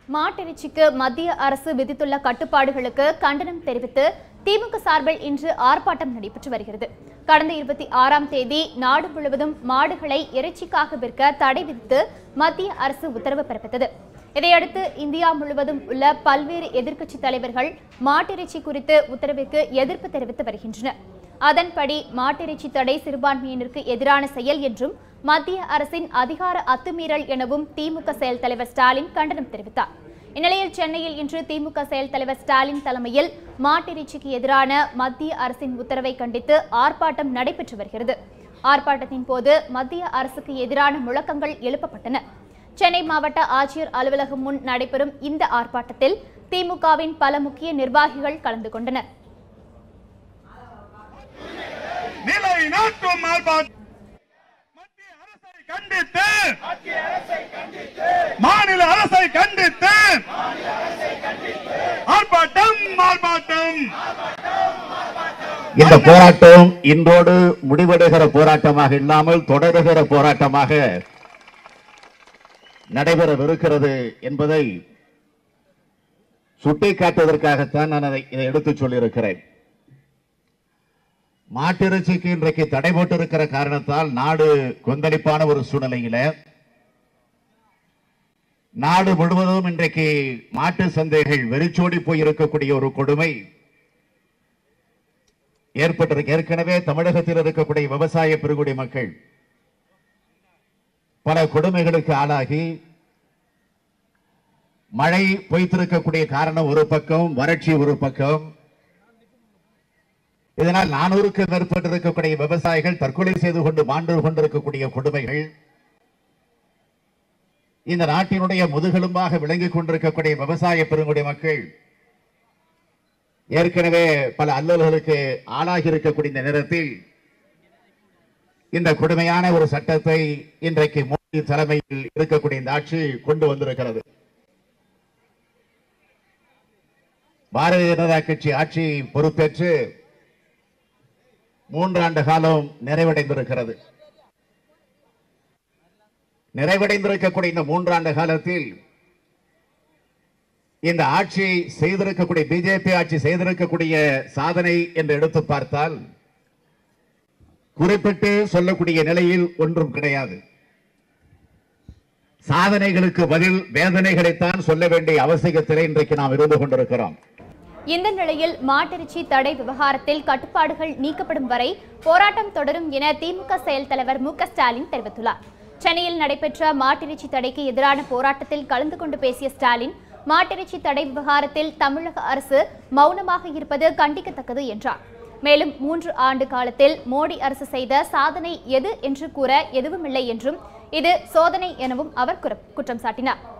மாட்டிறைச்சிக்கு மத்திய அரசு விதித்துள்ள கட்டுப்பாடுகளுக்கு கண்டனம் தெரிவித்து திமுக சார்பில் இன்று ஆர்ப்பாட்டம் நடைபெற்று வருகிறது கடந்த இருபத்தி ஆறாம் தேதி நாடு முழுவதும் மாடுகளை இறைச்சிக்காக விற்க தடை விதித்து மத்திய அரசு உத்தரவு பிறப்பித்தது இதையடுத்து இந்தியா முழுவதும் உள்ள பல்வேறு எதிர்க்கட்சி தலைவர்கள் மாட்டிறைச்சி குறித்து உத்தரவிற்கு எதிர்ப்பு தெரிவித்து வருகின்றனர் அதன்படி மாட்டிறைச்சி தடை சிறுபான்மையினருக்கு எதிரான செயல் என்றும் மத்திய அரசின் அதிகார அத்துமீறல் எனவும் திமுக செயல் தலைவர் ஸ்டாலின் கண்டனம் தெரிவித்தார் இந்நிலையில் சென்னையில் இன்று திமுக செயல் தலைவர் ஸ்டாலின் தலைமையில் மாட்டிறைச்சிக்கு எதிரான மத்திய அரசின் உத்தரவை கண்டித்து ஆர்ப்பாட்டம் நடைபெற்று வருகிறது ஆர்ப்பாட்டத்தின் போது மத்திய அரசுக்கு எதிரான முழக்கங்கள் எழுப்பப்பட்டன சென்னை மாவட்ட ஆட்சியர் அலுவலகம் முன் நடைபெறும் இந்த ஆர்ப்பாட்டத்தில் திமுகவின் பல முக்கிய நிர்வாகிகள் கலந்து கொண்டனர் நிலை நாட்டும் ஆர்ப்பாட்டம் மத்திய அரசை கண்டித்து மாநில அரசை கண்டித்து ஆர்ப்பாட்டம் ஆர்ப்பாட்டம் இந்த போராட்டம் இன்றோடு முடிவடைகிற போராட்டமாக இல்லாமல் தொடருகிற போராட்டமாக நடைபெறவிருக்கிறது என்பதை சுட்டிக்காட்டுவதற்காகத்தான் நான் அதை இதை எடுத்துச் சொல்லியிருக்கிறேன் மாட்டிறைச்சிக்கு இன்றைக்கு தடை போட்டிருக்கிற காரணத்தால் நாடு கொந்தளிப்பான ஒரு சூழ்நிலையில நாடு முழுவதும் இன்றைக்கு மாட்டு சந்தைகள் வெறிச்சோடி போய் இருக்கக்கூடிய ஒரு கொடுமை ஏற்பட்டிருக்கு ஏற்கனவே தமிழகத்தில் இருக்கக்கூடிய விவசாய பெருங்குடி மக்கள் பல கொடுமைகளுக்கு ஆளாகி மழை பொய்த்திருக்கக்கூடிய காரணம் ஒரு பக்கம் வறட்சி ஒரு பக்கம் இதனால் நானூறுக்கு மேற்பட்டு இருக்கக்கூடிய விவசாயிகள் தற்கொலை செய்து கொண்டு மாண்டு கொண்டிருக்கக்கூடிய கொடுமைகள் இந்த நாட்டினுடைய முதுகெலும்பாக விளங்கிக் கொண்டிருக்கக்கூடிய விவசாய பெருங்குடி மக்கள் ஏற்கனவே பல அல்லல்களுக்கு ஆளாகி இருக்கக்கூடிய இந்த நேரத்தில் இந்த கொடுமையான ஒரு சட்டத்தை இன்றைக்கு மோடி தலைமையில் இருக்கக்கூடிய இந்த ஆட்சி கொண்டு வந்திருக்கிறது பாரதிய ஜனதா கட்சி ஆட்சி பொறுப்பேற்று மூன்றாண்டு காலம் நிறைவடைந்திருக்கிறது நிறைவடைந்திருக்கக்கூடிய இந்த மூன்றாண்டு காலத்தில் இந்த ஆட்சி செய்திருக்கக்கூடிய பிஜேபி ஆட்சி செய்திருக்கக்கூடிய சாதனை என்று எடுத்து பார்த்தால் குறிப்பிட்டு சொல்லக்கூடிய நிலையில் ஒன்றும் கிடையாது சாதனைகளுக்கு பதில் வேதனைகளைத்தான் சொல்ல வேண்டிய அவசியத்திலே இன்றைக்கு நாம் இருந்து கொண்டிருக்கிறோம் இந்த நிலையில் மாட்டிறைச்சி தடை விவகாரத்தில் கட்டுப்பாடுகள் நீக்கப்படும் வரை போராட்டம் தொடரும் என திமுக செயல் தலைவர் மு க ஸ்டாலின் தெரிவித்துள்ளார் சென்னையில் நடைபெற்ற மாட்டிறைச்சி தடைக்கு எதிரான போராட்டத்தில் கலந்து கொண்டு பேசிய ஸ்டாலின் மாட்டிறைச்சி தடை விவகாரத்தில் தமிழக அரசு மௌனமாக இருப்பது கண்டிக்கத்தக்கது என்றார் மேலும் மூன்று ஆண்டு காலத்தில் மோடி அரசு செய்த சாதனை எது என்று கூற எதுவுமில்லை என்றும் இது சோதனை எனவும் அவர் குற- குற்றம் சாட்டினார்